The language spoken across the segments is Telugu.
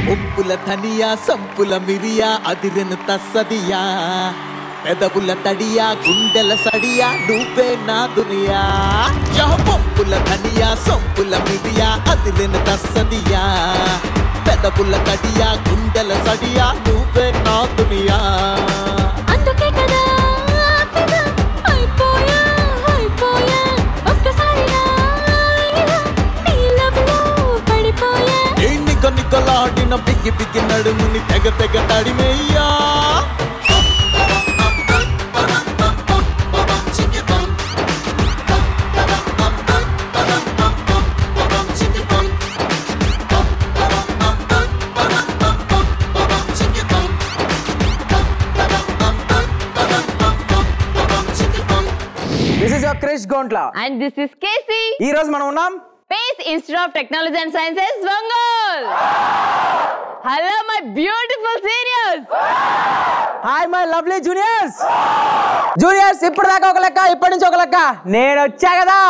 ఒంపుల ధనియా సంపుల మిరియా అదిరెను తస్సదియా పెదవుల తడియా గుండెల సడియా నువ్వే నా దునియా యహ పొంపుల ధనియా సంపుల మిరియా అదిరెను తస్సదియా పెదవుల తడియా గుండెల సడియా నువ్వే నా దునియా అందుకే కదా ఫిదా అయిపోయా అయిపోయా ఒక్కసారిగా ఇలా నీ లవ్లో పడిపోయా ఏ నిక నికలాడిన పిగ్గి పిగ్గి నడుముని తెగ తెగ తడిమేయ్యా this is your Krish Gontla and this is KC ఈ రోజు మనం ఉన్నాం Pace institute of technology and Sciences Ongole hello my beautiful seniors hi my lovely juniors juniors ఇప్పుడు దాకా ఒక లెక్క ఇప్పటి నుంచి ఒక లెక్క నేను వచ్చా కదా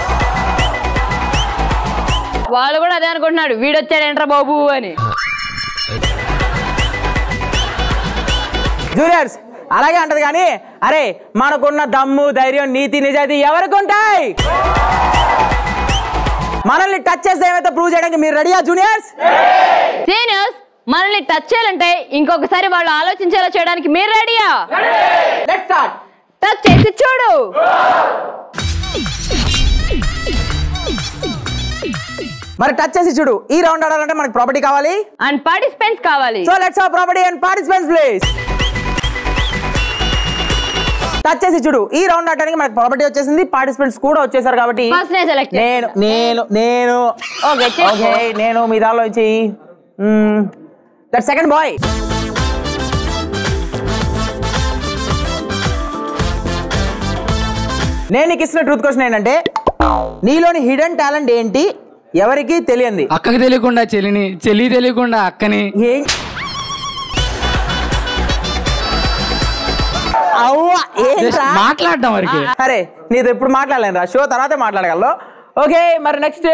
వాళ్ళు కూడా అదే అనుకుంటున్నాడు వీడొచ్చాడేంట్రా బాబు అని జూనియర్స్ అలాగే అంటది కానీ అరే మనకున్న దమ్ము ధైర్యం నీతి నిజాయితీ ఎవరికి ఉంటాయి మనల్ని టచ్ చేస్తే ఏమైతే ప్రూవ్ చేయడానికి మీరు రెడీయా జూనియర్స్ సీనియర్స్ మనల్ని టచ్ చేయాలంటే ఇంకొకసారి వాళ్ళు ఆలోచించేలా చేయడానికి మీరు రెడీయా లెట్ స్టార్ట్ టచ్ చేసి చూడు మరి టచ్ చేసి చూడు ఈ రౌండ్ ఆడాలంటే మనకి ప్రాపర్టీ కావాలి అండ్ పార్టిసిపెంట్స్ కావాలి so let's have property and participants please touch చేసి చూడు ఈ రౌండ్ ఆడడానికి మనకి ప్రాపర్టీ వచ్చేసింది పార్టిసిపెంట్స్ కూడా వచ్చేసారు కాబట్టి First నేను select నేను నేను నేను ఓకే చేసుకో. ఓకే నేను మీ దానిలో వచ్చి దట్ సెకండ్ బాయ్ నేను నీకు ఇస్తున్న ట్రూత్ క్వశ్చన్ ఏంటంటే నీలోని హిడెన్ టాలెంట్ ఏంటి ఎవరికి తెలియంది అక్కకి తెలియకుండా చెల్లిని చెల్లి తెలియకుండా అక్కని ఏం అవ్వా జస్ట్ ఏంట్రా మాట్లాడడం వరకు అరే నీతో ఇప్పుడు మాట్లాడలేను రా షో తర్వాతే మాట్లాడగలను ఓకే మరి నెక్స్ట్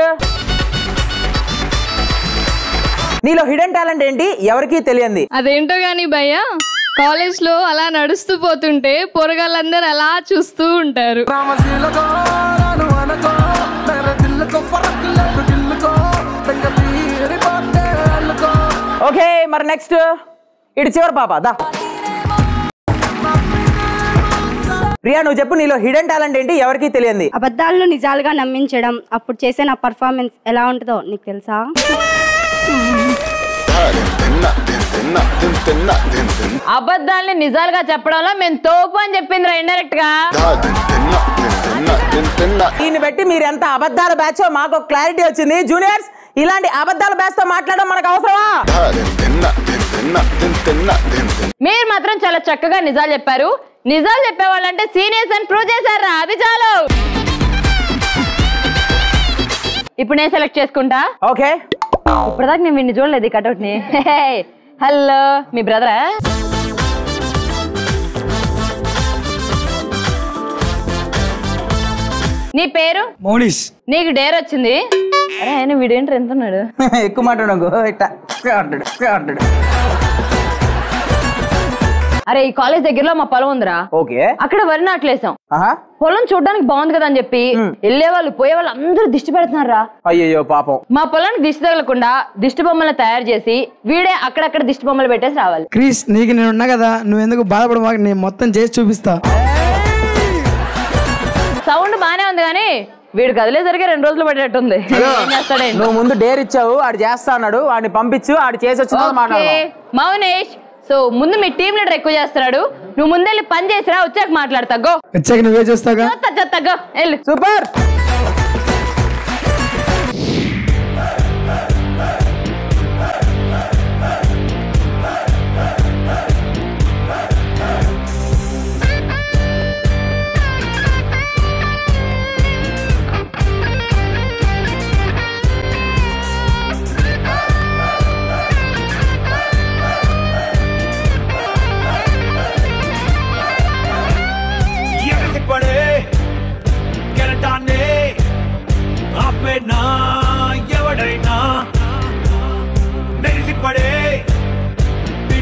నీలో హిడెన్ టాలెంట్ ఏంటి ఎవరికి తెలియంది అదేంటో గాని భయ్య కాలేజ్ లో అలా నడుస్తూ పోతుంటే పొరగాళ్ళందరూ అలా చూస్తూ ఉంటారు ఓకే మరి నెక్స్ట్ ఇటు చివరి పాప దా ప్రియా నువ్వు చెప్పు నీలో హిడెన్ టాలెంట్ ఏంటి ఎవరికి తెలియంది అబద్ధాలను నిజాలుగా నమ్మించడం అప్పుడు చేసే నా పర్ఫార్మెన్స్ ఎలా ఉంటుందో నీకు తెలుసా అబద్ధాల్ని నిజాలుగా చెప్పడంలో మేము తోపు అని చెప్పిందిరా ఇండైరెక్ట్ గా దీన్ని బట్టి మీరు ఎంత అబద్ధాల బ్యాచ్ మాకు క్లారిటీ వచ్చింది జూనియర్స్ ఇలాంటి అబద్ధాల బ్యాచ్ తో మాట్లాడడం మనకు అవసరమా మీరు మాత్రం చాలా చక్కగా నిజాలు చెప్పారు నిజాలు చెప్పేవాళ్ళంటే సీనియర్స్ అని ప్రూవ్ చేశారా అది చాలు ఇప్పుడు నేను సెలెక్ట్ చేసుకుంటా ఓకే ఇప్పటిదాకా నేను వీడిని చూడలేదు కటౌట్ ని హలో మీ బ్రదరా నీ పేరు మౌనిష్ నీకు డేర్ వచ్చింది అరే ఆయన వీడేంటి ఎంత ఉన్నాడు ఎక్కువ మాట్లాడకు ఇట్టా అంటాడు అంటాడు అరే ఈ కాలేజ్ దగ్గరలో మా పొలం ఉందిరా ఓకే అక్కడ వరి నాట్లేసాం ఆహా పొలం చూడడానికి బాగుంది కదా అని చెప్పి వెళ్ళే వాళ్ళు పోయే వాళ్ళు అందరూ దిష్టి పెడుతున్నారా అయ్యయ్యో పాపం మా పొలానికి దిష్టి తగలకుండా దిష్టి బొమ్మలు తయారు చేసి వీడే అక్కడక్కడ దిష్టి బొమ్మలు పెట్టేసి రావాలి క్రిస్ నీకు నేను ఉన్నా కదా నువ్వు ఎందుకు బాధపడమాక నేను మొత్తం చేసి చూపిస్తా సౌండ్ బానే ఉంది కానీ వీడు కదిలేసరికి రెండు రోజులు పడేటట్టుంది ఏం చేస్తాడేంటి? నువ్వు ముందు డేర్ ఇచ్చావు ఆడు చేస్తా అన్నాడు వాడిని పంపించు ఆడు చేసి వచ్చిన ఓకే మాట్లాడదాం మౌనేష్ సో ముందు మీ టీం లీడర్ ఎక్కువ చేస్తున్నాడు నువ్వు ముందెళ్ళి పని చేసిరా వచ్చాక మాట్లాడతా గో వచ్చాక నువ్వే చేస్తాగా తగ్గో వెళ్ళు సూపర్ ఎగసిపడే కెరటాన్నే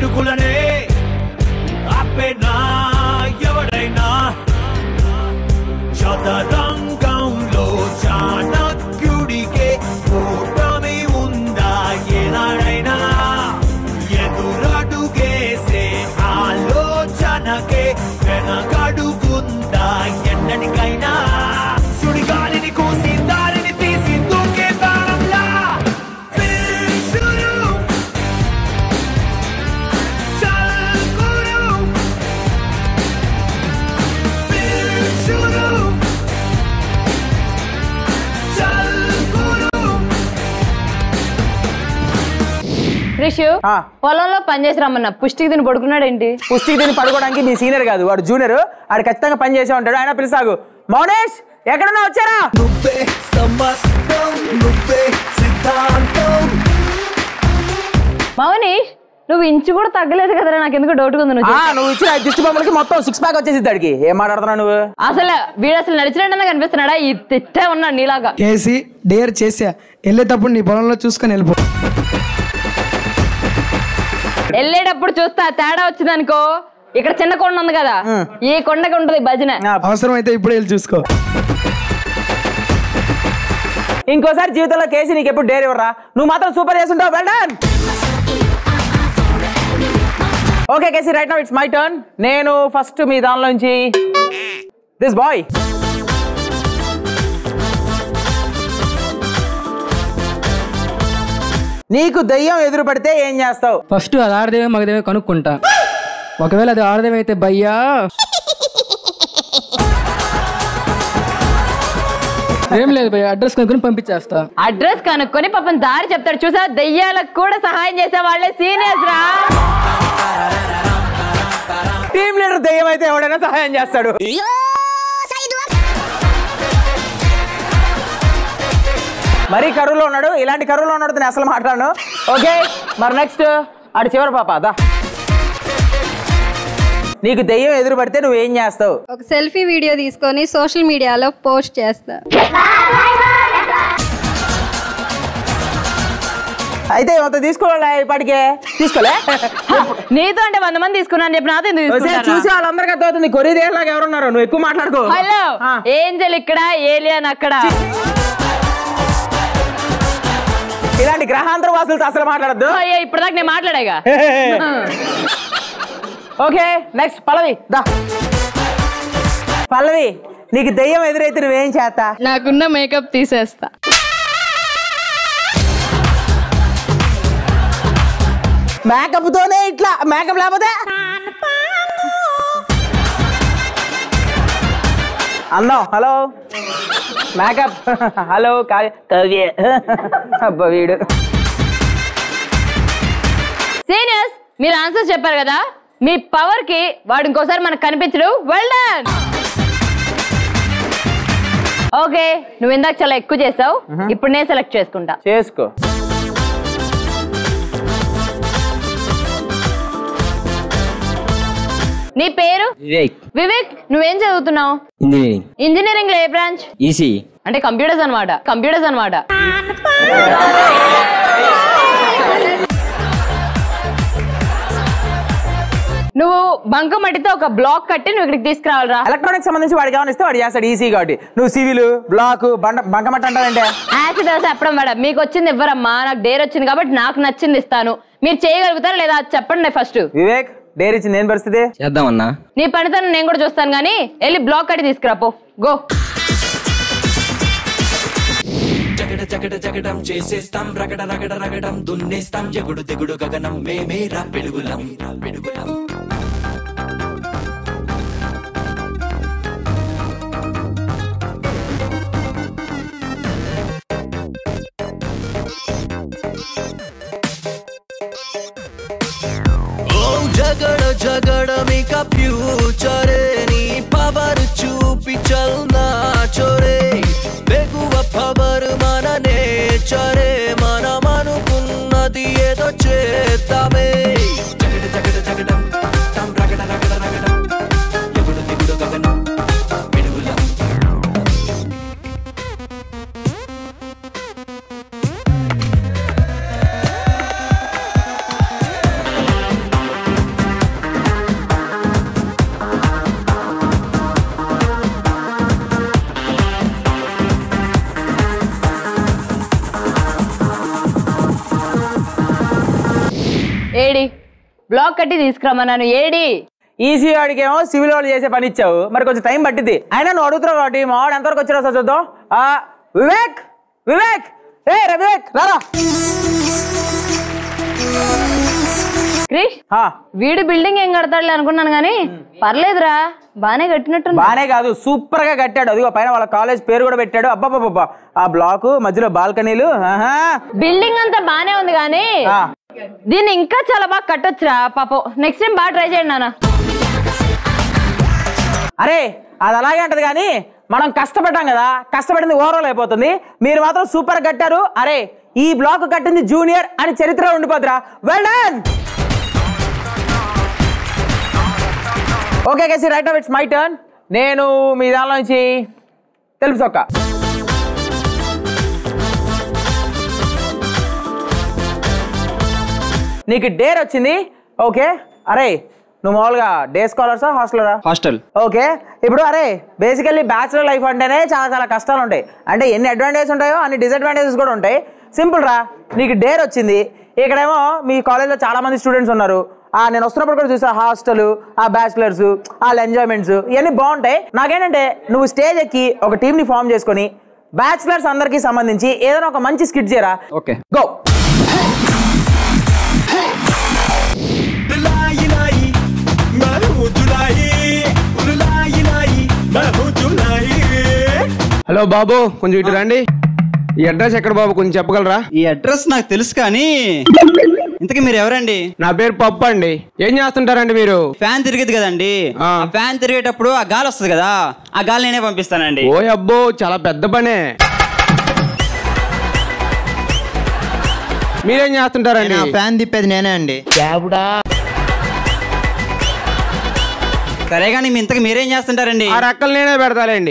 పిడుగులనే ఆపేనా ఎవడైనా చదరంగంలో చాణక్యుడికే కూటమి ఉందా ఏనాడైనా ఎదురడుగేసే ఆలోచనకే వెనకడుగుందా ఎన్నటికైనా సుడిగాలిని కూసి దారిని తీసి దూకే బాణంలా శురు చల్ గురు శురు చల్ గురు రిషు ఆ. పొలంలో పనిచేసి రమ్మన్న పుష్టికి తిని పడుకున్నాడేంటి పుష్టికి దీన్ని పడుకోవడానికి మీ సీనియర్ కాదు వాడు జూనియర్ వాడు ఖచ్చితంగా పని చేసే ఉంటాడు ఆయన పిలుసాగు మౌనేష్ ఎక్కడన్నా వచ్చారా నువ్వే సమస్తం నువ్వే సిద్ధాంతం మౌనీష్ నువ్వు ఇంచు కూడా తగ్గలేదు కదరా నాకు ఎందుకు డౌట్ ఉంది నువ్వు ఆ, చెప్పు. నువ్వు ఇచ్చిన ఐదు దిష్టి బొమ్మలకి మొత్తం సిక్స్ ప్యాక్ వచ్చేసి దాడికి ఏం మాట్లాడుతున్నావు నువ్వు అసలు వీడు అసలు నడిచినట్టు కనిపిస్తున్నాడా ఈ తిట్టే ఉన్నాడు నీలాగా కేసి డేర్ చేసా వెళ్ళేటప్పుడు నీ పొలంలో చూసుకొని వెళ్ళిపో వెళ్ళేటప్పుడు చూస్తా తేడా వచ్చిందనుకో ఇక్కడ చిన్న కొండ ఉంది కదా ఈ కొండకి ఉంటది భజన ఆ, అవసరం అయితే ఇప్పుడే వెళ్ళి చూసుకో ఇంకోసారి జీవితంలో కేసీ నీకు ఎప్పుడు డేర్ ఇవ్వరా నువ్వు మాత్రం సూపర్ చేస్తుంటావు well done okay KC right now it's my turn నేను ఫస్ట్ మీ దానిలోంచి దిస్ బాయ్ నీకు దయ్యం ఎదురు పడితే ఏం చేస్తావు ఫస్ట్ అది ఆడదేమే మగదేమే కనుక్కుంటా ఒకవేళ అది ఆడదేమే అయితే భయ్యా ఏం లేదు భయ్య అడ్రస్ కనుక్కొని పంపించేస్తా అడ్రస్ కనుక్కొని పాపం దారి చెప్తాడు చూసా దయ్యాలకు కూడా సహాయం చేసే వాళ్ళే సీనియర్స్ రా టీమ్ లీడర్ దయ్యం అయితే ఎవడైనా సహాయం చేస్తాడు మరీ కరువులో ఉన్నాడు ఇలాంటి కరువులో ఉన్నాడు నేను అసలు మాట్లాడను ఓకే మరి నెక్స్ట్ ఆడు చివరి పాప దా నీకు దెయ్యం ఎదురు పడితే నువ్వేం చేస్తావు ఒక సెల్ఫీ వీడియో తీసుకొని సోషల్ మీడియాలో పోస్ట్ చేస్తా అయితే ఏమంత తీసుకోలే ఇప్పటికే తీసుకోలే నీతో అంటే వంద మంది తీసుకున్నాను చెప్పి నాతో ఎందుకు ఒకసారి తీసుకుంటారా? చూసి వాళ్ళందరికీ అర్థమవుతుంది కొరిదేలాగా ఎవరున్నారు నువ్వు ఎక్కువ మాట్లాడుకో హలో ఆ. ఏంజల్ ఇక్కడ ఏలియన్ అక్కడ ఇలాంటి గ్రహాంతర వాసులతో అసలు మాట్లాడద్దు అయ్యా ఇప్పటిదాకా నేను మాట్లాడాగా ఓకే నెక్స్ట్ పల్లవి దా పల్లవి నీకు దెయ్యం ఎదురైతే నువ్వేం చేస్తా నాకున్న మేకప్ తీసేస్తా మేకప్ తోనే ఇట్లా మేకప్ లేకపోతే అందం hello makeup hello Kavya Kavya అబ్బా వీడు సీనియర్స్ మీరు ఆన్సర్ చెప్పారు కదా మీ పవర్ కి వాడు ఇంకోసారి మనకు కనిపించడు వెల్ డన్ ఓకే నువ్వు ఇందాక చాలా ఎక్కువ చేసావు ఇప్పుడు నేను సెలెక్ట్ చేసుకుంటా చేసుకో నీ పేరు వివేక్ వివేక్ నువ్వేం చదువుతున్నావు ఇంజనీరింగ్ ఇంజనీరింగ్ లో ఏ బ్రాంచ్ ఈసీ అంటే కంప్యూటర్స్ అన్నమాట కంప్యూటర్స్ అన్నమాట నువ్వు బంకమట్టితో ఒక బ్లాక్ కట్టి నువ్వు ఇక్కడికి తీసుకురావాలరా ఎలక్ట్రానిక్ సంబంధించి వాడికి ఏమైనా ఇస్తే వాడు చేస్తాడు ఈసీ కాబట్టి నువ్వు సివిల్ బ్లాక్ బండ బంకమట్ట అంటావంటే యాసిడ్ దోశ చెప్పడం మేడం మీకు వచ్చింది ఇవ్వరమ్మా నాకు డేర్ వచ్చింది కాబట్టి నాకు నచ్చింది ఇస్తాను మీరు చేయగలుగుతారా లేదా అది చెప్పండి ఫస్ట్ వివేక్ డేర్ ఇచ్చింది ఏం పరిస్థితి చేద్దామన్నా నీ పనితనం నేను కూడా చూస్తాను కానీ వెళ్ళి బ్లాక్ కట్టి తీసుకురా పో గో జగడ జగడ జగడం చేసేస్తాం రగడ రగడ రగడం దున్నేస్తాం ఎగుడు దిగుడు గగనం మేమేరా పెడుగులం పెడుగులం ఓ జగడ జగడమిక ఫ్యూచరే నీ పవర్ చూపి చల్నా చోరే బెగువ పవర్ మన నేచరే మనం అనుకున్నది ఏదో చేద్దామే జగడ జగడ జగడం టం రగడ రగడ రగడం ఎగుడు దిగుడు గగనం పెడుగులం ఏడి బ్లాక్ కట్టి తీసుకురమ్మన్నాను ఏడి ఈసీ వాడికి ఏమో సివిల్ వాళ్ళు చేసే పని ఇచ్చావు మరి కొంచెం టైం పట్టింది అయినా నువ్వు అడుగుతున్నావు కాబట్టి మా వాడు ఎంతవరకు వచ్చినా సార్ చూద్దాం ఆ, వివేక్ వివేక్ ఏ రే వివేక్ రారా క్రిష్ ఆ, వీడు బిల్డింగ్ ఏం కడతాడులే అనుకున్నాను కానీ పర్లేదురా బానే కట్టినట్టు బానే కాదు సూపర్ గా కట్టాడు అదిగో పైన వాళ్ళ కాలేజ్ పేరు కూడా పెట్టాడు అబ్బాబ్బాబ్బా ఆ బ్లాక్ మధ్యలో బాల్కనీలు ఆహా బిల్డింగ్ అంతా బానే ఉంది కానీ ఆ, దీన్ని ఇంకా చాలా బాగా కట్టొచ్చురా పాపం నెక్స్ట్ టైం బాగా ట్రై చేయండి నాన్న అరే అది అలాగే అంటది కానీ మనం కష్టపడ్డాం కదా కష్టపడింది ఓవరాల్ అయిపోతుంది మీరు మాత్రం సూపర్ కట్టారు అరే ఈ బ్లాక్ కట్టింది జూనియర్ అని చరిత్ర ఉండిపోతురా well done okay KC right it's my turn నేను మీ దానిలో నుంచి తెలుసు ఒక్క నీకు డేర్ వచ్చింది ఓకే అరే నువ్వు మామూలుగా డే స్కాలర్సా హాస్టలరా హాస్టల్ ఓకే ఇప్పుడు అరే బేసికల్లీ బ్యాచులర్ లైఫ్ అంటేనే చాలా చాలా కష్టాలు ఉంటాయి అంటే ఎన్ని అడ్వాంటేజెస్ ఉంటాయో అన్ని డిసడ్వాంటేజెస్ కూడా ఉంటాయి సింపుల్ రా నీకు డేర్ వచ్చింది ఇక్కడేమో మీ కాలేజ్లో చాలా మంది స్టూడెంట్స్ ఉన్నారు ఆ నేను వస్తున్నప్పుడు కూడా చూసా హాస్టల్ ఆ బ్యాచులర్స్ వాళ్ళ ఎంజాయ్మెంట్స్ ఇవన్నీ బాగుంటాయి నాకేంటంటే నువ్వు స్టేజ్ ఎక్కి ఒక టీంని ఫామ్ చేసుకొని బ్యాచులర్స్ అందరికీ సంబంధించి ఏదైనా ఒక మంచి స్కిట్ చేయరా ఓకే గో लाई लाई मैं हूँ जुलाई लाई लाई मैं हूँ जुलाई హలో బాబు కొంచెం ఇటు రండి ఈ అడ్రస్ ఎక్కడ బాబు కొంచెం చెప్పగలరా ఈ అడ్రస్ నాకు తెలుసు కానీ ఇంతకీ మీరు ఎవరండి నా పేరు పప్పు అండి ఏం చేస్తుంటారండి మీరు ఫ్యాన్ తిరిగేది కదండి ఆ. ఆ ఫ్యాన్ తిరిగేటప్పుడు ఆ గాలి వస్తుంది కదా ఆ గాలి నేనే పంపిస్తానండి ఓ అబ్బో చాలా పెద్ద పనే మీరేం చేస్తుంటారండి ఫ్యాన్ తిప్పేది నేనే అండి సరే కానీ మీ ఇంతకు మీరేం చేస్తుంటారండి ఆ రెక్కలు నేనే పెడతాలేండి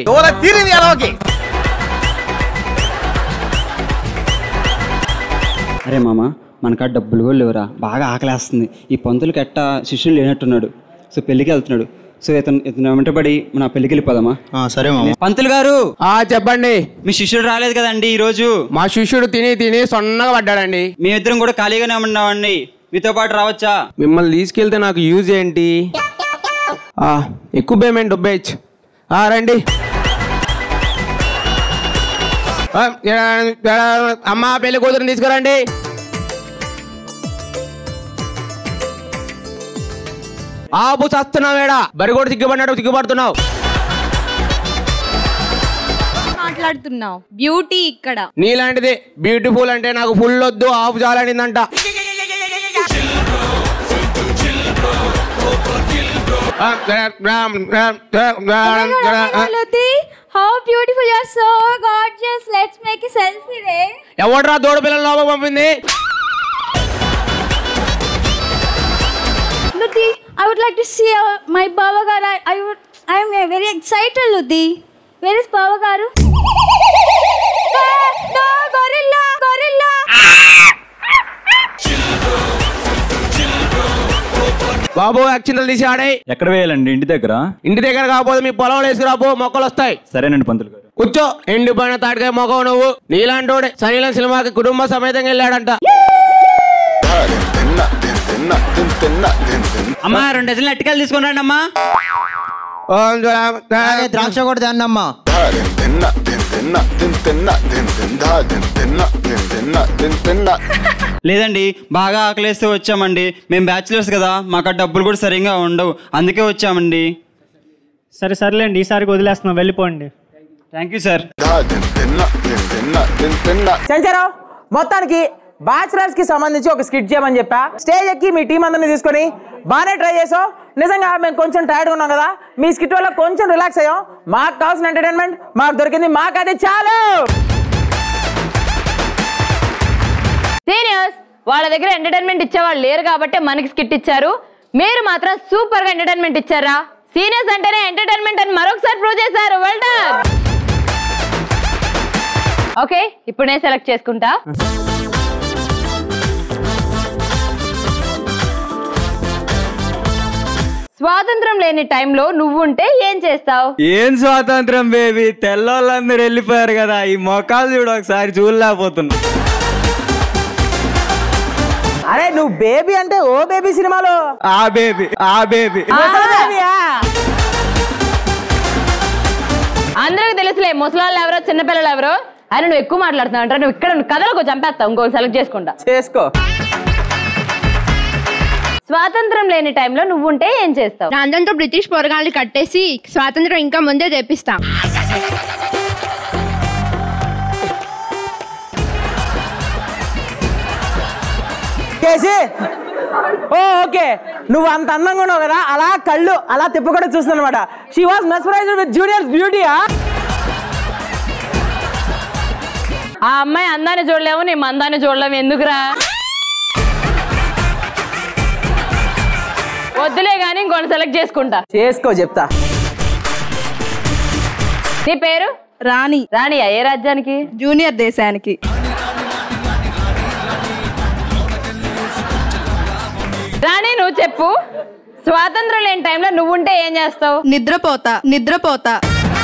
అరే మామ మనకాడ డబ్బులు కూడా లేవురా బాగా ఆకలేస్తుంది ఈ పంతులకి ఎట్ట శిష్యులు లేనట్టున్నాడు సో పెళ్ళికి వెళ్తున్నాడు సో ఇతను ఇతను వెంటబడి మన పెళ్ళికి వెళ్ళిపోదామా ఆ, సరే మామ పంతులు గారు ఆ చెప్పండి మీ శిష్యుడు రాలేదు కదండి ఈ రోజు మా శిష్యుడు తిని తిని సొన్నగా పడ్డాడండి మేమిద్దరం కూడా ఖాళీగానే ఉన్నామండి మీతో పాటు రావచ్చా మిమ్మల్ని తీసుకెళ్తే నాకు యూజ్ ఏంటి ఆ, ఎక్కువ పేమెంట్ డబ్బేయచ్చు ఆ, రండి ఆ, ఎడ- ఎడ- అమ్మా పెళ్లి కూతురుని తీసుకురండి ఆపు చస్తున్నావు ఏడా బరి కూడా సిగ్గుపడినట్టు సిగ్గుపడుతున్నావు మాట్లాడుతున్నావు బ్యూటీ ఇక్కడ నీలాంటిది బ్యూటిఫుల్ అంటే నాకు ఫుల్ వద్దు ఆఫ్ చాలనిందంట how beautiful you are so gorgeous let's make a selfie రే ఎవడ్రా దూడ పిల్లల లోపల పంపింది Luti, I would like to see uh, my Baba Garu. I, I would, I am uh, very excited, Luti. Where is Baba Garu? Ah, no, gorilla, gorilla. బాబు అక్షింతలు తీసి ఆడే ఎక్కడ వేయాలండి ఇంటి దగ్గర ఇంటి దగ్గర కాకపోతే మీ పొలంలో వేసుకురాపో మొక్కలు వస్తాయి సరేనండి పంతులు గారు కూర్చో ఎండిపోయిన తాటికాయ మొగవు నువ్వు నీలాంటోడే సనీలం సినిమాకి కుటుంబ సమేతంగా వెళ్ళాడంట అమ్మా రెండు డజన్లు అట్టికాయలు తీసుకుని రండి అమ్మా ఓం జరా- అలాగే ద్రాక్ష కూడా దాన్ని అమ్మా లేదండి బాగా ఆకలేస్తే వచ్చామండి మేము బ్యాచులర్స్ కదా మాకు ఆ డబ్బులు కూడా సరిగ్గా ఉండవు అందుకే వచ్చామండి సరే సర్లేండి ఈసారికి వదిలేస్తున్నాం వెళ్ళిపోండి థ్యాంక్ యూ సార్ చంచారావు మొత్తానికి బ్యాచులర్స్ కి సంబంధించి ఒక స్కిట్ చేయమని చెప్పా స్టేజ్ ఎక్కి మీ టీం అందరిని తీసుకొని బాగానే ట్రై చేసాం నిజంగా మేము కొంచెం టైర్డ్ ఉన్నాం కదా మీ స్కిట్ వల్ల కొంచెం రిలాక్స్ అయ్యాం మాకు కావాల్సిన ఎంటర్టైన్మెంట్ మాకు దొరికింది మాకు అది చాలు సీనియర్స్ వాళ్ళ దగ్గర ఎంటర్టైన్మెంట్ ఇచ్చేవాళ్ళు లేరు కాబట్టి మనకి స్కిట్ ఇచ్చారు మీరు మాత్రం సూపర్ గా ఎంటర్టైన్మెంట్ ఇచ్చారా సీనియర్స్ అంటేనే ఎంటర్టైన్మెంట్ అని మరొకసారి ప్రూవ్ చేశారు వెల్ డన్ ఓకే ఇప్పుడు నేను సెలెక్ట్ చేసుకుంటా స్వాతంత్రం లేని టైంలో నువ్వుంటే ఏం చేస్తావు ఏం స్వాతంత్రం బేబీ తెల్లోళ్ళందరూ వెళ్ళిపోయారు కదా ఈ మొక్కలు చూడు ఒకసారి చూడలేకపోతున్నా అరే నువ్వు బేబీ అంటే ఓ బేబీ సినిమాలో ఆ బేబీ ఆ బేబీ అందరికి తెలుసులే ముసలాళ్ళు ఎవరో చిన్నపిల్లలు ఎవరో అని నువ్వు ఎక్కువ మాట్లాడుతున్నావు అంటారు నువ్వు ఇక్కడ ఉండు, కథలకు చంపేస్తావు ఇంకోటి సెలెక్ట్ చేసుకుంటా చేసుకో స్వాతంత్రం లేని టైంలో నువ్వు ఉంటే ఏం చేస్తావు రాందంతో బ్రిటిష్ పొరగాళ్ళు కట్టేసి స్వాతంత్రం ఇంకా ముందే తెప్పిస్తాం కేసి ఓ ఓకే నువ్వు అంత అందంగా ఉన్నావు కదా అలా కళ్ళు అలా తిప్పకుండా చూస్తున్నావు అనమాట she was mesmerised with juniors బ్యూటీయా ఆ అమ్మాయి అందాన్ని చూడలేము నీ మందాన్ని చూడలేము ఎందుకురా వద్దులే కానీ ఇంకొని సెలెక్ట్ చేసుకుంటా చేసుకో చెప్తా నీ పేరు రాణి రాణి ఏ రాజ్యానికి జూనియర్ దేశానికి రాణి నువ్వు చెప్పు స్వాతంత్రం లేని టైంలో నువ్వు ఉంటే ఏం చేస్తావు నిద్రపోతా నిద్రపోతా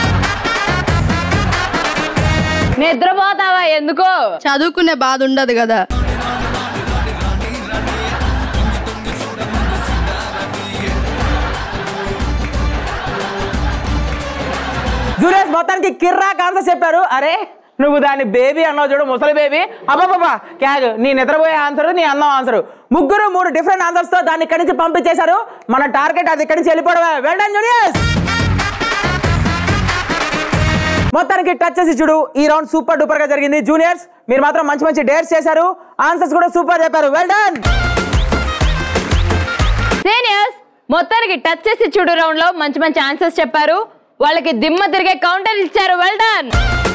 నిద్రపోతావా ఎందుకో చదువుకునే బాధ ఉండదు కదా జూనియర్స్ మొత్తానికి కిర్రాక్ ఆన్సర్ చెప్పారు అరే నువ్వు దాన్ని బేబీ అన్నావు చూడు ముసలి బేబీ అబ్బాబా క్యాగ్ నీ నిద్రపోయే ఆన్సర్ నీ అందం ఆన్సర్ ముగ్గురు మూడు డిఫరెంట్ ఆన్సర్స్ తో దాన్ని ఇక్కడి నుంచి పంపించేశారు మన టార్గెట్ అది ఇక్కడి నుంచి వెళ్ళిపోవడమే వెళ్ళండి జూనియర్స్ మొత్తానికి టచ్ చేసి చూడు ఈ రౌండ్ సూపర్ డూపర్ గా జరిగింది జూనియర్స్ మీరు మాత్రం మంచి మంచి డేట్స్ చేశారు ఆన్సర్స్ కూడా సూపర్ చెప్పారు వెల్ డన్ సీనియర్స్ మొత్తానికి టచ్ చేసి చూడు రౌండ్ లో మంచి మంచి ఆన్సర్స్ చెప్పారు వాళ్ళకి దిమ్మ తిరిగే కౌంటర్ ఇచ్చారు వెల్ డన్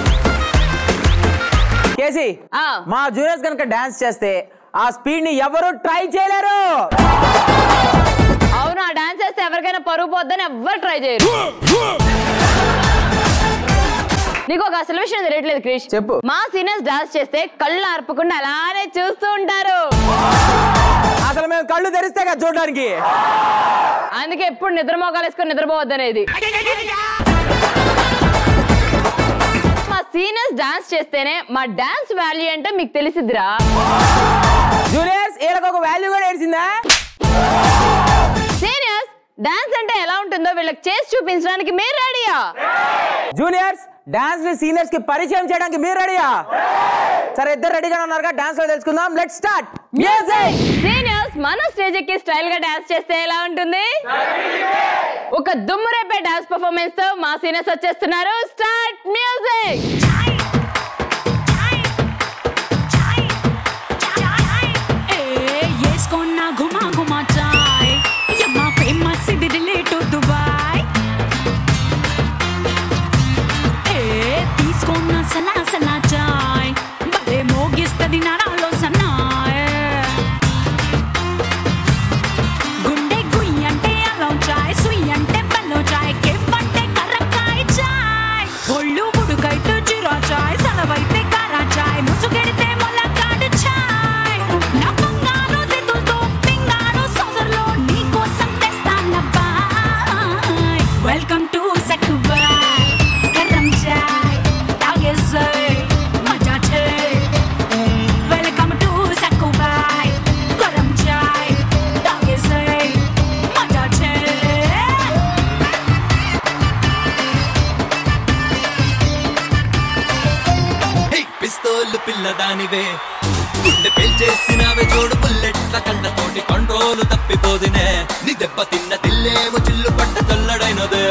కేసి మా జూనియర్స్ కనుక డాన్స్ చేస్తే ఆ స్పీడ్ ని ఎవరు ట్రై చేయలేరు అవును ఆ డాన్స్ చేస్తే ఎవరికైనా పరుగు పోద్దని ఎవ్వరు ట్రై చేయరు నీకు ఒక అసలు విషయం తెలియట్లేదు క్రిష్ చెప్పు మా సీనియర్స్ డాన్స్ చేస్తే కళ్ళు అర్పకుండా అలానే చూస్తూ ఉంటారు అసలు మేము కళ్ళు తెరిస్తే కదా చూడడానికి అందుకే ఎప్పుడు నిద్ర మోకాలు వేసుకొని నిద్రపోవద్దనేది మా సీనియర్స్ డాన్స్ చేస్తేనే మా డాన్స్ వాల్యూ ఏంటో మీకు తెలిసిద్దిరా జూనియర్స్ వీళ్ళకి ఒక వాల్యూ కూడా ఏడ్చిందా సీనియర్స్ డాన్స్ అంటే ఎలా ఉంటుందో వీళ్ళకి చేసి చూపించడానికి మీరు రెడీయా జూనియర్స్ డాన్స్ ని సీనియర్స్ కి పరిచయం చేయడానికి మీరు రెడీయా సరే ఇద్దరు రెడీగా ఉన్నారుగా డాన్స్ లో తెలుసుకుందాం లెట్ స్టార్ట్ మ్యూజిక్ సీనియర్స్ మన స్టేజ్ ఎక్కి స్టైల్ గా డాన్స్ చేస్తే ఎలా ఉంటుంది ఒక దుమ్ము రేపే డాన్స్ పర్ఫార్మెన్స్ తో మా సీనియర్స్ వచ్చేస్తున్నారు స్టార్ట్ మ్యూజిక్ వేసుకున్న గుమా గుమా చాయ్ యమ్మా ఫేమస్ ఇది రిలేట్ దుబాయ్ ఏ తీసుకున్న సలా సలా చాయ్ భలే మోగిస్తది నరాలో సన్నాయ్ గుండె గుయ్యి అంటే అలో చాయ్ సుయ్ అంటే బల్లో చాయ్ కెఫ్ అంటే కర్రకాయ చాయ్ ఒళ్ళు బుడుకైతే జీరా చాయ్ సలవైతే కారా చాయ్ ముసుగెడితే మొలకాడు చాయ్ నా బంగారు జిద్దుతో పింగారు సోదరులో నీ కోసం తెస్తానబ్బాయ్ వెల్కమ్ టు సక్కుబాయ్ గరం చాయ్ తాగేసే మజా చే వెల్కమ్ టు సక్కుబాయ్ గరం చాయ్ తాగేసే మజా చే పిస్తోల్ పిల్లదానివే గుండె పేల్చేసినావే చూడు బుల్లెట్ల కండతోటి కంట్రోల్ తప్పిపోదినే నీ దెబ్బ తిన్న తిల్లేమో చిల్లు పట్ట చల్లడైనదే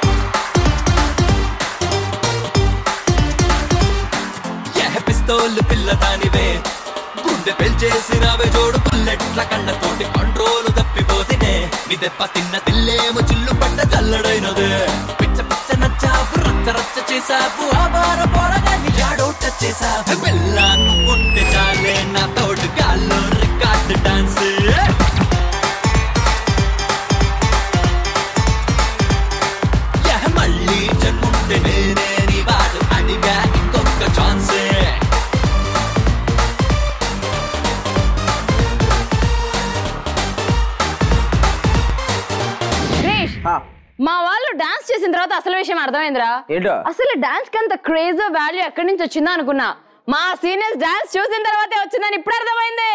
ఎహ పిస్తోల్ పిల్లదానివే గుండె పేల్చేసినావే చూడు బుల్లెట్ల కండతోటి కంట్రోల్ తప్పిపోదినే నీ దెబ్బ తిన్న తిల్లేమో చిల్లు పట్ట చల్లడైనదే పిచ్చ పిచ్చ నచ్చావు రచ్చ రచ్చ చేసావు ఆవార పోరగా నీ ఆడోట చేసావు వెళ్ళాను ఉంటే చాలే నా తోడు గాల్లో రికార్డ్ డాన్స్ మళ్ళీ జన్ముంటే నేనే నీ వాడు అడిగా ఇంకొక ఛాన్సే క్రిష్ మా వాళ్ళు డాన్స్ చేసిన తర్వాత అసలు విషయం అర్థమైందిరా ఏంటో అసలు డాన్స్ కి అంత క్రేజ్ వాల్యూ ఎక్కడి నుంచి వచ్చిందో అనుకున్నా మా సీనియర్స్ డాన్స్ చూసిన తర్వాతే వచ్చిందని ఇప్పుడు అర్థమైంది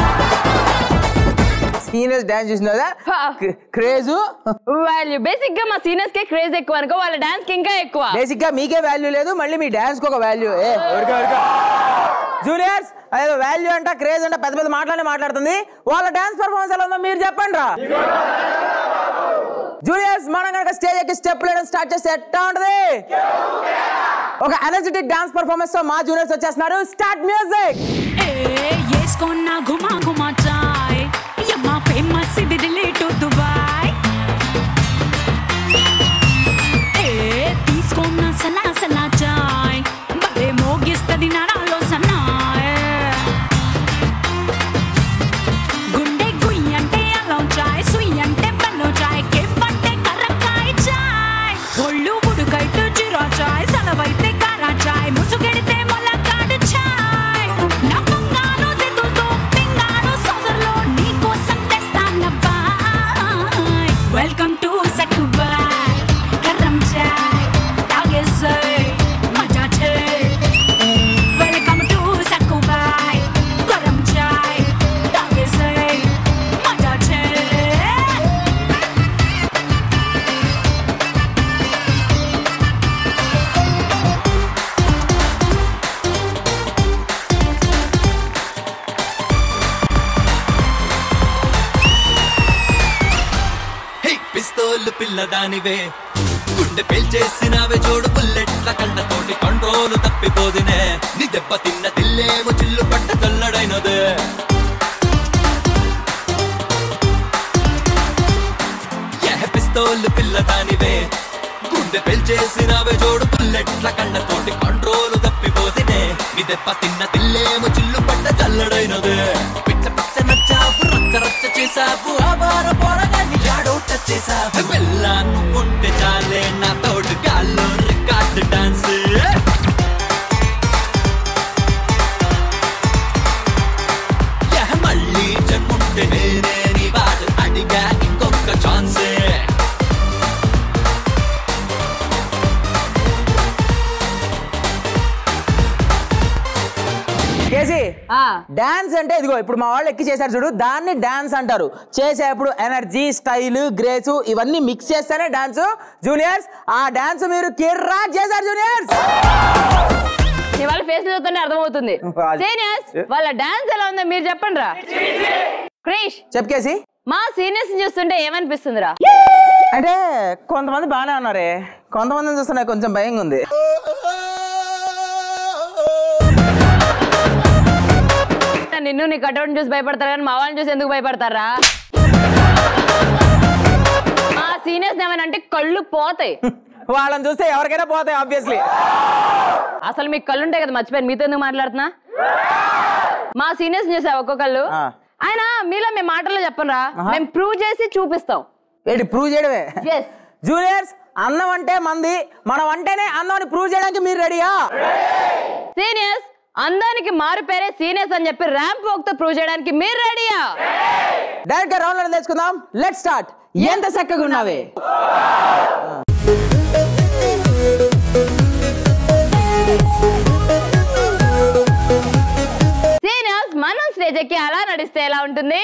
సీనియర్స్ డాన్స్ చూసినా క్రేజ్ వాల్యూ బేసిక్ గా మా సీనియర్స్ కే క్రేజ్ ఎక్కువ అనుకో వాళ్ళ డాన్స్ కి ఇంకా ఎక్కువ బేసిక్ గా మీకే వాల్యూ లేదు మళ్ళీ మీ డాన్స్ కి ఒక వాల్యూ ఏ ఊరికే ఊరికే జూనియర్స్ అదే వాల్యూ అంట క్రేజ్ అంట పెద్ద పెద్ద మాటలనే మాట్లాడుతుంది వాళ్ళ డాన్స్ పర్ఫార్మెన్స్ ఎలా ఉందో మీరు చెప్పండి రా జూనియర్స్ మనం కనుక స్టేజ్ ఎక్కి స్టెప్ వేయడం స్టార్ట్ చేస్తే ఎట్టా ఉంటది ఒక ఎనర్జెటిక్ డాన్స్ పర్ఫార్మెన్స్ తో మా జూనియర్స్ వచ్చేస్తున్నారు స్టార్ట్ మ్యూజిక్ వేసుకున్న గుమా గుమా చాయ్ యమ్మా ఫేమస్ ఇది ఢిల్లీ టు దుబాయ్ ఏ తీసుకున్న సలా సలా చాయ్ భలే మోగిస్తది నరాలో సన్నాయ్ గుండె గుయ్యి అంటే అల్లం చాయ్ సుయ్యి అంటే బెల్లం చాయ్ కెఫ్ అంటే కర్రకాయ చాయ్ ఒళ్ళు ఉడుకైతే జీరా చాయ్ సలవైతే కారా చాయ్ ముసుగెడితే మొలకాడు చాయ్ నా బంగారు జిద్దుతో పింగారు సొగరులో నీకోసం తెస్తానబ్బాయ్ వెల్కమ్ టు సక్కుబాయ్ కర్రం చాయ్ తాగేసే మజా చే వెల్కమ్ టు సక్కుబాయ్ కర్రం చాయ్ తాగేసే మజా చే హే పిస్తోల్ పిల్లదానివే గుండె పేల్చేసినావే జోడు బుల్లెట్ల కళ్ళతోటి కంట్రోల్ తప్పిపోదినే నీ దెబ్బ తిన్న తిల్లేమో చిల్లు పట్ట చల్లడైనదే ఎహ పిస్తోల్ పిల్లదానివే గుండె పేల్చేసినావే జోడు బుల్లెట్ల కళ్ళతోటి కంట్రోల్ తప్పిపోదినే నీ దెబ్బ తిన్న తిల్లేమో చిల్లు పట్ట చల్లడైనదే పిచ్చ పిచ్చ నచ్చావు రచ్చ రచ్చ చేసావు ఆవార పోరగాన్ని జాడో టచ్ చేసావు వెళ్ళాను ఉంటే చాలే నా తోడు గాల్లో రికార్డ్ డాన్స్ మళ్ళీ జన్ముంటే నేనే నీ వాడు అడిగా ఇంకొక ఛాన్సే కేసీ డాన్స్ అంటే ఇదిగో ఇప్పుడు మా వాళ్ళు ఎక్కి చేశారు చూడు దాన్ని డాన్స్ అంటారు చేసేప్పుడు ఎనర్జీ స్టైల్ గ్రేస్ ఇవన్నీ మిక్స్ చేస్తేనే డాన్స్ జూనియర్స్ ఆ డాన్స్ మీరు కిర్రా చేశారు జూనియర్స్ ఇవాళ ఫేస్ చూస్తుంటే అర్థమవుతుంది సీనియర్స్ వాళ్ళ డాన్స్ ఎలా ఉందో మీరు చెప్పండి రా క్రిష్ చెప్పేసి మా సీనియర్స్ చూస్తుంటే ఏమనిపిస్తుందిరా అంటే కొంతమంది బాగానే ఉన్నారే కొంతమందిని చూస్తే నాకు కొంచెం భయంగా ఉంది నిన్ను నీ కటౌట్ చూసి భయపడతారు కానీ మా వాళ్ళని చూసి ఎందుకు భయపడతారా మా సీనియర్స్ ఏమనంటే కళ్ళు పోతాయి వాళ్ళని చూస్తే ఎవరికైనా పోతాయి ఆబ్వియస్లీ అసలు మీకు కళ్ళు ఉంటాయి కదా మర్చిపోయాను మీతో ఎందుకు మాట్లాడుతున్నా మా సీనియర్స్ చూసా ఒక్కొక్కళ్ళు ఆయన మీలో మేము మాటల్లో చెప్పనరా మేము ప్రూవ్ చేసి చూపిస్తాం ఏంటి ప్రూవ్ చేయడమే Yes. జూనియర్స్ అన్నం అంటే మంది మనం అంటేనే అన్నం ప్రూవ్ చేయడానికి మీరు రెడీయా సీనియర్స్ అందానికి మారు పేరే సీనియర్స్ అని చెప్పి ర్యాంప్ తో ప్రూవ్ చేయడానికి మీరు రెడీయా డైరెక్ట్ గా రౌండ్ లో తెలుసుకుందాం లెట్ స్టార్ట్ ఎంత చక్కగా ఉన్నావే సీనియర్స్ మనం స్టేజ్ ఎక్కి అలా నడిస్తే ఎలా ఉంటుంది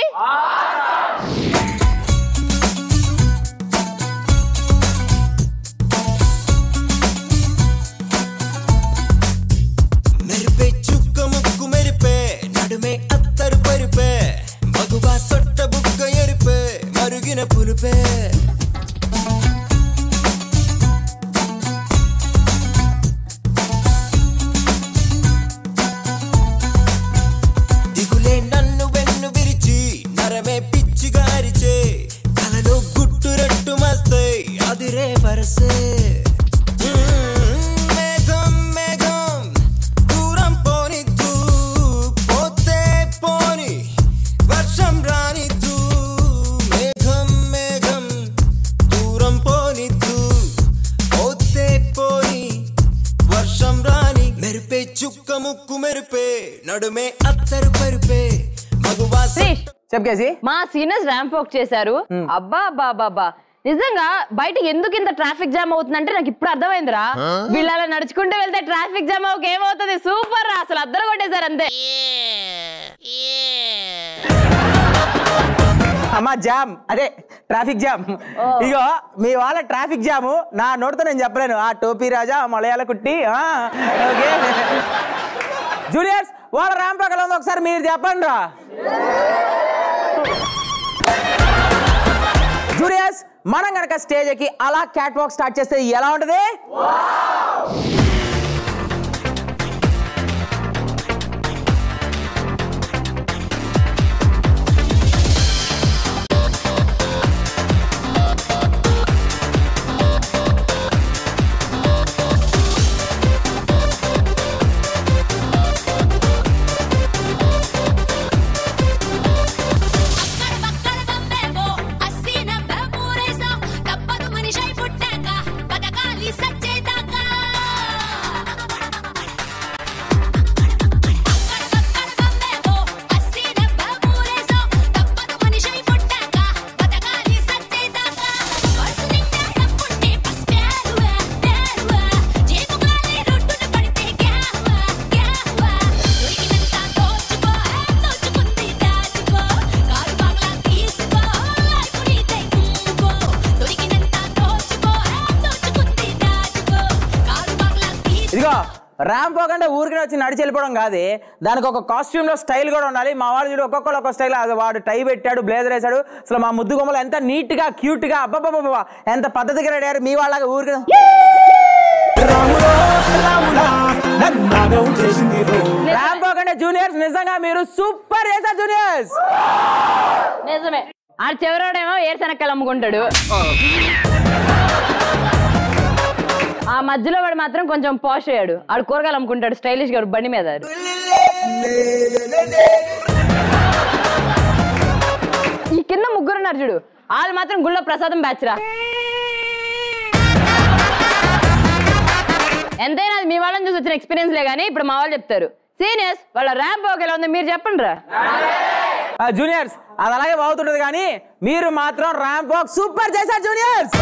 మెరిపే చుక్క ముక్కు మెరిపే నడుమే అత్తరు పరిపే మగువా సొట్ట బుక్క ఎరిపే మరుగిన పులుపే దిగులే నన్ను వెన్ను విరిచి నరమే పిచ్చిగా అరిచే కలలో గుట్టు రట్టు మస్తే అదిరే వరసే మేఘం మేఘం దూరం పోనిద్దు పోతే పోని వర్షం రానిద్దు మేఘం మేఘం దూరం పోనిద్దు పోతే పోని వర్షం రాని మెరిపే చుక్క ముక్కు మెరిపే నడుమే అత్తరు పరిపే మగువా చెప్పేసి మా సీనియర్స్ ర్యాంప్ వాక్ చేశారు అబ్బా అబ్బా అబ్బా అబ్బా నిజంగా బయట ఎందుకు ఇంత ట్రాఫిక్ జామ్ అవుతుందంటే నాకు ఇప్పుడు అర్థమైందిరా వీళ్ళు అలా నడుచుకుంటూ వెళ్తే ట్రాఫిక్ జామ్ అవ్వక ఏమవుతుంది సూపర్ రా అసలు అద్దరు కొట్టేశారు అంతే అమ్మా జామ్ అదే ట్రాఫిక్ జామ్ ఇగో మీ వాళ్ళ ట్రాఫిక్ జాము నా నోటితో నేను చెప్పలేను ఆ టోపీ రాజా ఆ మలయాళ కుట్టి ఆ, ఓకే జూనియర్స్ వాళ్ళ రాంపకల ఉంది ఒకసారి మీరు చెప్పండి రా జూనియర్స్ మనం కనుక స్టేజ్ ఎక్కి అలా క్యాట్ వాక్ స్టార్ట్ చేస్తే ఎలా ఉంటది అస్సీన బెబూరేసా తప్పదు మనిషై పుట్టాక బతకాలి సచ్చేదాకా అస్సీన బెబూరేసా తప్పదు మనిషై పుట్టాక బతకాలి సచ్చేదాకా వరుస నిండా డబ్బుంటే పసిపేరువా పేరువా జేబు గాలి రొట్టున పడితే గ్యావా గ్యావా దొరికినంత దోచుకో దోచుకుంది దాచుకో కారు బాగ్లా తీసుకో లైఫ్ నీదే కుమ్ముకో దొరికినంత దోచుకో దోచుకుంది దాచుకో కారు బాగ్లా తీసుకో ఇదిగో ర్యాంప్ అంటే ఊరికి వచ్చి నడిచి వెళ్ళిపోవడం కాదే దానికి ఒక కాస్ట్యూమ్ లో స్టైల్ కూడా ఉండాలి మా వాళ్ళు చూడు ఒక్కొక్కరు ఒక స్టైల్ అది వాడు టై పెట్టాడు బ్లేజర్ వేసాడు అసలు మా ముద్దు గుమ్మలు ఎంత నీట్ గా క్యూట్ గా అబ్బబ్బబ్బా ఎంత పద్ధతిగా రెడీ అయ్యారు మీ వాళ్ళగా ఊరికి ర్యాంప్ అంటే జూనియర్స్ నిజంగా మీరు సూపర్ చేశారు జూనియర్స్ నిజమే ఆ చివరోడేమో ఏరుశనక్కలు అమ్ముకుంటాడు ఆ మధ్యలో వాడు మాత్రం కొంచెం పాష్ అయ్యాడు ఆడు కూరగాయలు అమ్ముకుంటాడు స్టైలిష్ గా బండి మీద ఈ కింద ముగ్గురు ఉన్నారు చూడు వాళ్ళు మాత్రం గుళ్ళో ప్రసాదం బ్యాచ్ రా ఎంతైనా అది మీ వాళ్ళని చూసి వచ్చిన ఎక్స్పీరియన్స్ లే కానీ ఇప్పుడు మా వాళ్ళు చెప్తారు సీనియర్స్ వాళ్ళ ర్యాంప్ ఎలా ఉంది మీరు చెప్పండి రా జూనియర్స్ అది అలాగే బాగుతుంటది కానీ మీరు మాత్రం ర్యాంప్ వాక్ సూపర్ చేశారు జూనియర్స్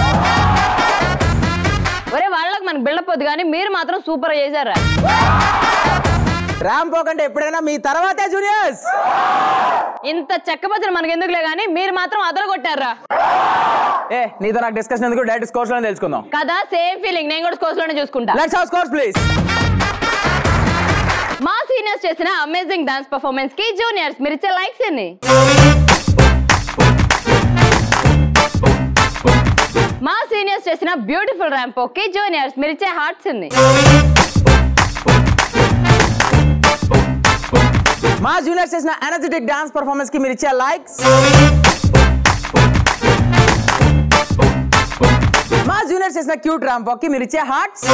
ఒరే వాళ్ళకి మనకు బిల్డప్ వద్దు కానీ మీరు మాత్రం సూపర్ చేశారా ర్యాంప్ వాక్ అంటే ఎప్పుడైనా మీ తర్వాతే జూనియర్స్ ఇంత చెక్కపచ్చలు మనకి ఎందుకులే కానీ మీరు మాత్రం అదర కొట్టారా ఏ నీతో నాకు డిస్కషన్ ఎందుకు డైరెక్ట్ స్కోర్స్ లోనే తెలుసుకుందాం కదా సేమ్ ఫీలింగ్ నేను కూడా స్కోర్స్ లోనే చూసుకుంటా లెట్స్ హావ్ స్కోర్స్ ప్లీజ్ మా సీనియర్స్ చేసిన అమేజింగ్ డాన్స్ పర్ఫార్మెన్స్ కి జూనియర్స్ మీరు ఇచ్చే లైక్స్ ఎన్ని మా సీనియర్స్ చేసిన బ్యూటిఫుల్ ర్యాంప్ కి జూనియర్స్ మీరు ఇచ్చే హార్ట్స్ ఎన్ని మా జూనియర్స్ చేసిన ఎనర్జెటిక్ డాన్స్ పర్ఫార్మెన్స్ కి మీరు ఇచ్చే లైక్స్ మా జూనియర్స్ చేసిన క్యూట్ ర్యాంప్ వాక్ కి మీరు ఇచ్చే హార్ట్స్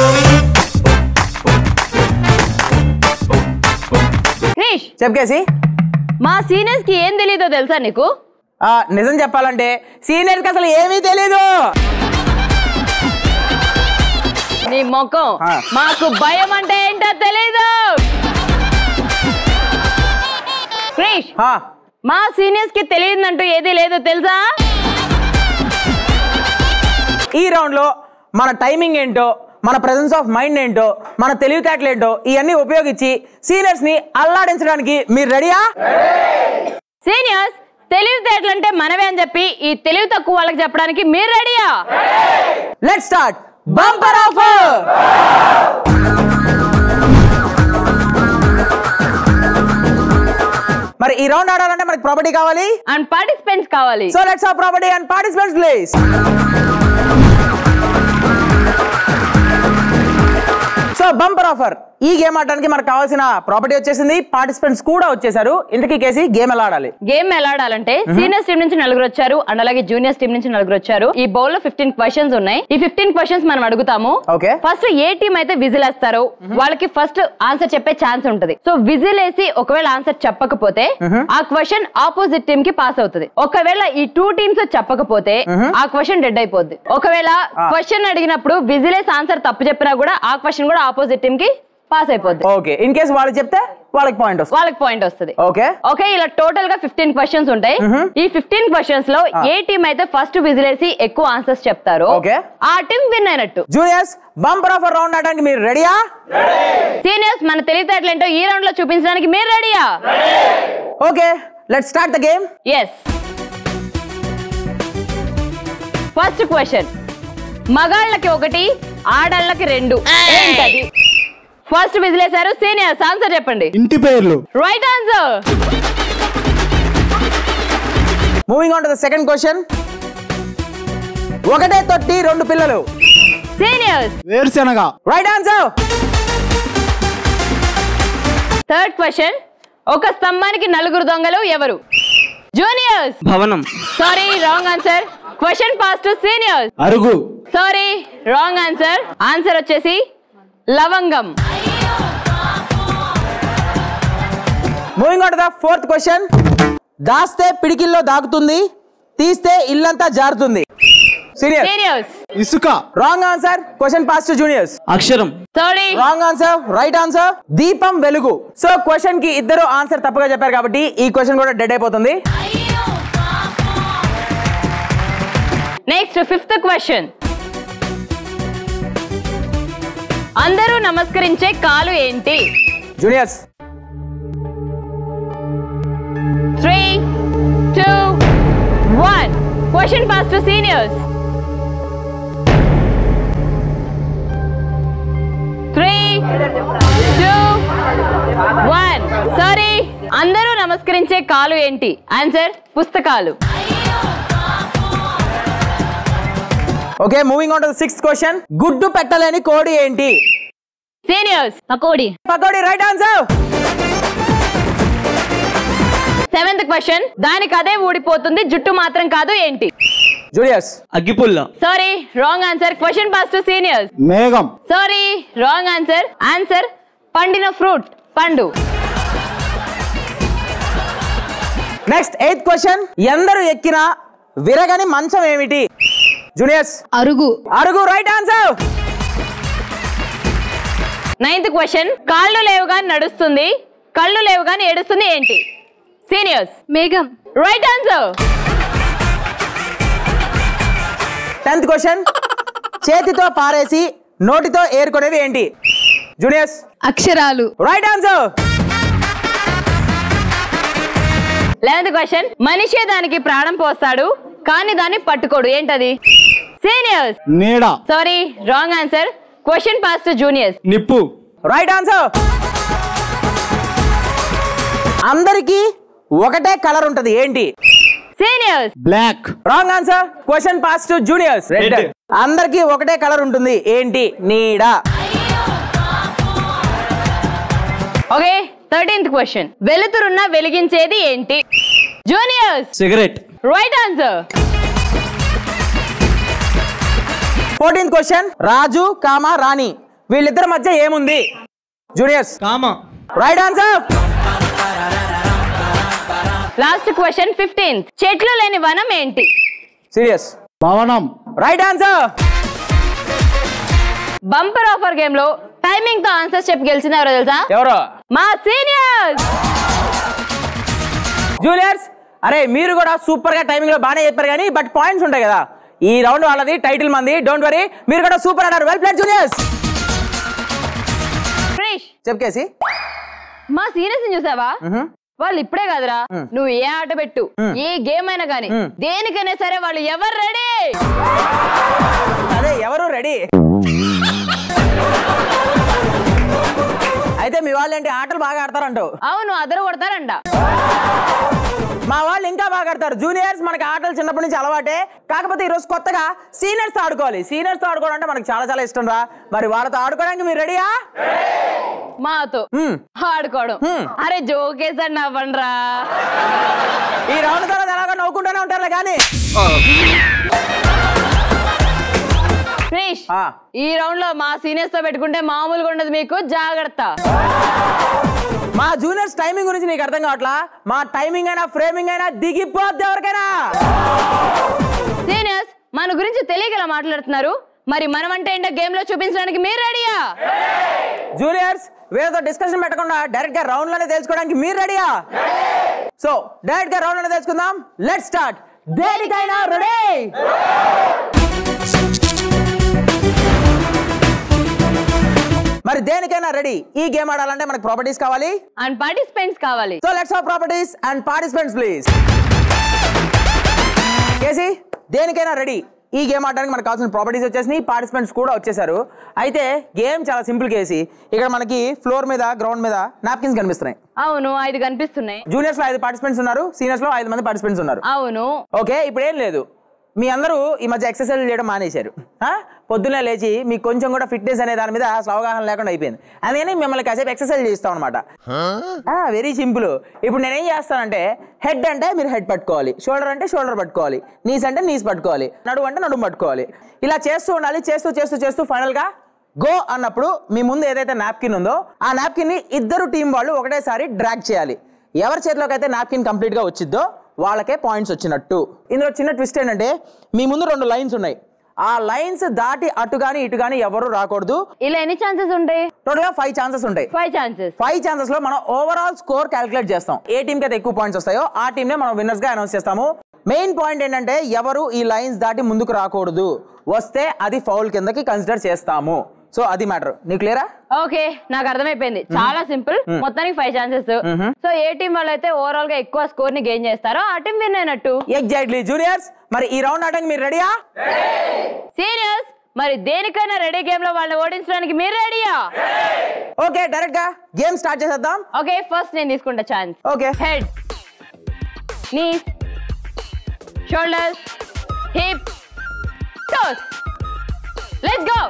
క్రిష్ చెప్పేసి మా సీనియర్స్ కి ఏం తెలీదో తెలుసా నీకు ఆ, నిజం చెప్పాలంటే సీనియర్స్ కి అసలు ఏమీ తెలీదు నీ మొఖం మాకు భయం అంటే ఏంటో తెలీదు క్రిష్ మా సీనియర్స్ కి తెలియదంటూ ఏది లేదు తెలుసా ఈ రౌండ్ లో మన టైమింగ్ ఏంటో మన ప్రెసెన్స్ ఆఫ్ మైండ్ ఏంటో మన తెలివితేటలు ఏంటో ఇవన్నీ ఉపయోగించి సీనియర్స్ ని అల్లాడించడానికి మీరు రెడీయా సీనియర్స్ తెలివితేటలు అంటే మనవే అని చెప్పి ఈ తెలివి తక్కువ వాళ్ళకి చెప్పడానికి మీరు రెడీయా లెట్ స్టార్ట్ బంపర్ ఆఫర్ మరి ఈ రౌండ్ ఆడాలంటే మనకి ప్రాపర్టీ కావాలి అండ్ పార్టిసిపెంట్స్ కావాలి so let's have property and participants please so bumper offer ఈ గేమ్ ఆడడానికి మనకు కావాల్సిన ప్రాపర్టీ వచ్చేసింది పార్టిసిపెంట్స్ కూడా వచ్చేసారు ఇంతకీ కేసి గేమ్ ఎలా ఆడాలి గేమ్ ఎలా ఆడాలంటే సీనియర్స్ టీం నుంచి నలుగురు వచ్చారు అండ్ అలాగే జూనియర్స్ టీం నుంచి నలుగురు వచ్చారు ఈ బౌల్ లో ఫిఫ్టీన్ క్వశ్చన్స్ ఉన్నాయి ఈ ఫిఫ్టీన్ క్వశ్చన్స్ మనం అడుగుతాము ఓకే ఫస్ట్ ఏ టీం అయితే విజిల్ వేస్తారో వాళ్ళకి ఫస్ట్ ఆన్సర్ చెప్పే ఛాన్స్ ఉంటది సో విజిల్ వేసి ఒకవేళ ఆన్సర్ చెప్పకపోతే ఆ క్వశ్చన్ ఆపోజిట్ టీం కి పాస్ అవుతుంది ఒకవేళ ఈ టూ టీమ్స్ చెప్పకపోతే ఆ క్వశ్చన్ డెడ్ అయిపోద్ది ఒకవేళ ఆ. క్వశ్చన్ అడిగినప్పుడు విజిల్ వేసి ఆన్సర్ తప్పు చెప్పినా కూడా ఆ క్వశ్చన్ కూడా ఆపోజిట్ టీం కి పాస్ అయిపోద్ది ఓకే ఇన్ కేస్ వాళ్ళు చెప్తే వాళ్ళకి పాయింట్ వస్తుంది వాళ్ళకి పాయింట్ వస్తుంది ఓకే ఓకే ఇలా టోటల్ గా ఫిఫ్టీన్ క్వశ్చన్స్ ఉంటాయి ఈ ఫిఫ్టీన్ క్వశ్చన్స్ లో ఏ టీం అయితే ఫస్ట్ విజిలేసి ఎక్కువ ఆన్సర్స్ చెప్తారో Okay. ఆ టీం విన్ అయినట్టు జూనియర్స్ బంపర్ ఆఫర్ రౌండ్ ఆడడానికి మీరు రెడీయా సీనియర్స్ మన తెలివితేటలేంటో ఈ రౌండ్ లో చూపించడానికి మీరు రెడీయా okay let start the game yes first question మగాళ్ళకి ఒకటి ఆడాళ్ళకి రెండు ఏంటది ఫస్ట్ విజిలేశారు సీనియర్స్ ఆన్సర్ చెప్పండి ఇంటి పేర్లు right answer moving on to the second question ఒకటే తొట్టి రెండు పిల్లలు సీనియర్స్ వేరుశెనగ రైట్ ఆన్సర్ థర్డ్ క్వశ్చన్ ఒక స్తంభానికి నలుగురు దొంగలు ఎవరు జూనియర్స్ భవనం sorry wrong answer question pass to seniors అరుగు సారీ రాంగ్ ఆన్సర్ ఆన్సర్ వచ్చేసి లవంగం moving on to the fourth question దాస్తే పిడికిల్లో దాగుతుంది తీస్తే ఇల్లంతా జారుతుంది సీనియర్ సీనియర్స్ ఇసుక wrong answer question pass to juniors అక్షరం sorry wrong answer right answer దీపం వెలుగు సో క్వశ్చన్ కి ఇద్దరు ఆన్సర్ తప్పుగా చెప్పారు కాబట్టి ఈ క్వశ్చన్ కూడా డెడ్ అయిపోతుంది నెక్స్ట్ ఫిఫ్త్ క్వశ్చన్ అందరూ నమస్కరించే కాలు ఏంటి juniors three two one question pass to seniors three two one sorry అందరూ నమస్కరించే కాలు ఏంటి ఆన్సర్ పుస్తకాలు okay moving on to the sixth question గుడ్డు పెట్టలేని కోడి ఏంటి సీనియర్స్ పకోడి పకోడి రైట్ ఆన్సర్ సెవెంత్ క్వశ్చన్ దానికి అదే ఊడిపోతుంది జుట్టు మాత్రం కాదు ఏంటి జూనియర్స్ అగ్గిపుల్ల sorry wrong answer question pass to seniors మేఘం సారీ రాంగ్ ఆన్సర్ ఆన్సర్ పండిన ఫ్రూట్ పండు నెక్స్ట్ ఎయిత్ క్వశ్చన్ ఎందరు ఎక్కిన విరగని మంచం ఏమిటి జూనియర్స్ అరుగు అరుగు రైట్ ఆన్సర్ నైన్త్ క్వశ్చన్ కాళ్ళు లేవు కానీ నడుస్తుంది కళ్ళు లేవు కానీ ఏడుస్తుంది ఏంటి సీనియర్స్ మేఘం రైట్ ఆన్సర్ టెన్త్ క్వశ్చన్ చేతితో పారేసి నోటితో ఏరుకునేవి ఏంటి జూనియర్స్ అక్షరాలు రైట్ ఆన్సర్ లెవెన్త్ క్వశ్చన్ మనిషే దానికి ప్రాణం పోస్తాడు కానీ దాన్ని పట్టుకోడు ఏంటది సీనియర్స్ నీడ sorry wrong answer question pass to juniors నిప్పు రైట్ ఆన్సర్ అందరికి ఒకటే కలర్ ఉంటది ఏంటి seniors black wrong answer question pass to juniors Red. అందరికి ఒకటే కలర్ ఉంటుంది ఏంటి నీడ ఓకే థర్టీన్త్ క్వశ్చన్ వెలుతురున్న వెలిగించేది ఏంటి juniors cigarette right answer fourteenth question రాజు కామ రాణి వీళ్ళిద్దరి మధ్య ఏముంది జూనియర్స్ కామ right answer last question fifteenth చెట్లు లేని వనం ఏంటి సీరియస్ భవనం right answer bumper offer game లో టైమింగ్ తో ఆన్సర్ చెప్పి గెలిచింది ఎవరో తెలుసా ఎవరో మా సీనియర్స్ జూనియర్స్ అరే మీరు కూడా సూపర్ గా టైమింగ్ లో బాగానే చెప్పారు కానీ బట్ పాయింట్స్ ఉంటాయి కదా ఈ రౌండ్ వాళ్ళది టైటిల్ మంది డోంట్ వరీ మీరు కూడా సూపర్ ఆడారు వెల్ ప్లేడ్ జూనియర్స్ క్రిష్ చెప్పేసి మా సీనియర్స్ చూసావా వాళ్ళు ఇప్పుడే కాదురా నువ్వు ఏ ఆట పెట్టు ఏ గేమ్ అయినా కానీ దేనికైనా సరే వాళ్ళు ఎవరు రెడీ అదే ఎవరు రెడీ అయితే మీ వాళ్ళు ఏంటి ఆటలు బాగా ఆడతారంటావు అవును అదరు కొడతారంట మా వాళ్ళు ఇంకా బాగా ఆడతారు జూనియర్స్ మనకి ఆటలు చిన్నప్పటి నుంచి అలవాటే కాకపోతే ఈరోజు కొత్తగా సీనియర్స్ తో ఆడుకోవాలి సీనియర్స్ తో ఆడుకోవడం అంటే మనకి చాలా చాలా ఇష్టం రా మరి వాళ్ళతో ఆడుకోవడానికి మీరు రెడీయా మాతో ఆడుకోవడం అరే జోకేసాడు నవ్వండ్రా ఈ రౌండ్ తర్వాత ఎలాగో నవ్వుకుంటూనే ఉంటారులే కానీ క్రిష్ ఈ రౌండ్ లో మా సీనియర్స్ తో పెట్టుకుంటే మామూలుగా ఉండదు మీకు జాగ్రత్త మా జూనియర్స్ టైమింగ్ గురించి నీకు అర్థం కావట్లా మా టైమింగ్ అయినా ఫ్రేమింగ్ అయినా దిగిపోద్ది ఎవరికైనా సీనియర్స్ మన గురించి తెలియక ఇలా మాట్లాడుతున్నారు మరి మనం అంటే ఏంటో గేమ్ లో చూపించడానికి మీరు రెడీయా జూనియర్స్ వీళ్ళతో డిస్కషన్ పెట్టకుండా డైరెక్ట్ గా రౌండ్ లోనే తెలుసుకోవడానికి మీరు రెడీయా సో డైరెక్ట్ గా రౌండ్ లోనే తెలుసుకుందాం లెట్ స్టార్ట్ దేనికైనా రెడీ మరి దేనికైనా రెడీ ఈ గేమ్ ఆడాలంటే మనకు ప్రాపర్టీస్ కావాలి అండ్ పార్టిసిపెంట్స్ కావాలి so let's have properties and participants please KC దేనికైనా రెడీ ఈ గేమ్ ఆడడానికి మనకు కావాల్సిన ప్రాపర్టీస్ వచ్చేసినాయి పార్టిసిపెంట్స్ కూడా వచ్చేసారు అయితే గేమ్ చాలా సింపుల్ కేసి ఇక్కడ మనకి ఫ్లోర్ మీద గ్రౌండ్ మీద నాప్కిన్స్ కనిపిస్తున్నాయి అవును ఐదు కనిపిస్తున్నాయి జూనియర్స్ లో ఐదు పార్టిసిపెంట్స్ ఉన్నారు సీనియర్స్ లో ఐదు మంది పార్టిసిపెంట్స్ ఉన్నారు అవును ఓకే ఇప్పుడు ఏం లేదు మీ అందరూ ఈ మధ్య ఎక్సర్సైజ్ చేయడం మానేశారు ఆ? పొద్దున్నే లేచి మీకు కొంచెం కూడా ఫిట్నెస్ అనే దాని మీద అసలు అవగాహన లేకుండా అయిపోయింది అందుకని మిమ్మల్ని కాసేపు ఎక్సర్సైజ్ చేస్తాం అనమాట వెరీ సింపుల్ ఇప్పుడు నేనేం చేస్తానంటే హెడ్ అంటే మీరు హెడ్ పట్టుకోవాలి షోల్డర్ అంటే షోల్డర్ పట్టుకోవాలి నీస్ అంటే నీస్ పట్టుకోవాలి నడుము అంటే నడుము పట్టుకోవాలి ఇలా చేస్తూ ఉండాలి చేస్తూ చేస్తూ చేస్తూ ఫైనల్గా గో అన్నప్పుడు మీ ముందు ఏదైతే నాప్కిన్ ఉందో ఆ నాప్కిన్ ని ఇద్దరు టీం వాళ్ళు ఒకటేసారి డ్రాగ్ చేయాలి ఎవరి చేతిలోకి అయితే నాప్కిన్ కంప్లీట్ గా వచ్చిద్దో వాళ్ళకే పాయింట్స్ వచ్చినట్టు ఇందులో చిన్న ట్విస్ట్ ఏంటంటే మీ ముందు రెండు లైన్స్ ఉన్నాయి ఆ లైన్స్ దాటి అటు గాని ఇటు గాని ఎవరు రాకూడదు ఇలా ఎన్ని ఛాన్సెస్ ఉంటాయి టోటల్ గా ఫైవ్ ఛాన్సెస్ ఉంటాయి ఫైవ్ ఛాన్సెస్ ఫైవ్ ఛాన్సెస్ లో మనం ఓవరాల్ స్కోర్ క్యాలిక్యులేట్ చేస్తాం ఏ టీం కి అయితే ఎక్కువ పాయింట్స్ వస్తాయో ఆ టీం నే మనం విన్నర్స్ గా అనౌన్స్ చేస్తాము మెయిన్ పాయింట్ ఏంటంటే ఎవరు ఈ లైన్స్ దాటి ముందుకు రాకూడదు వస్తే అది ఫౌల్ కిందకి కన్సిడర్ చేస్తాము సో అది మ్యాటర్ నీకు క్లియరా ఓకే నాకు అర్థమైపోయింది చాలా సింపుల్ మ్మ్. మొత్తానికి ఫైవ్ ఛాన్సెస్ మ్మ్. సో ఏ టీం వాళ్ళు అయితే ఓవరాల్ గా ఎక్కువ స్కోర్ ని గెయిన్ చేస్తారో ఆ టీం విన్ అయినట్టు ఎగ్జాక్ట్లీ జూనియర్స్ మరి ఈ రౌండ్ ఆడడానికి మీరు రెడీయా సీరియస్ మరి దేనికైనా రెడీ గేమ్ లో వాళ్ళని ఓడించడానికి మీరు రెడీయా ఓకే డైరెక్ట్ గా గేమ్ స్టార్ట్ చేసేద్దాం ఓకే ఫస్ట్ నేను తీసుకుంటా chance okay head knees shoulders hip toes let's go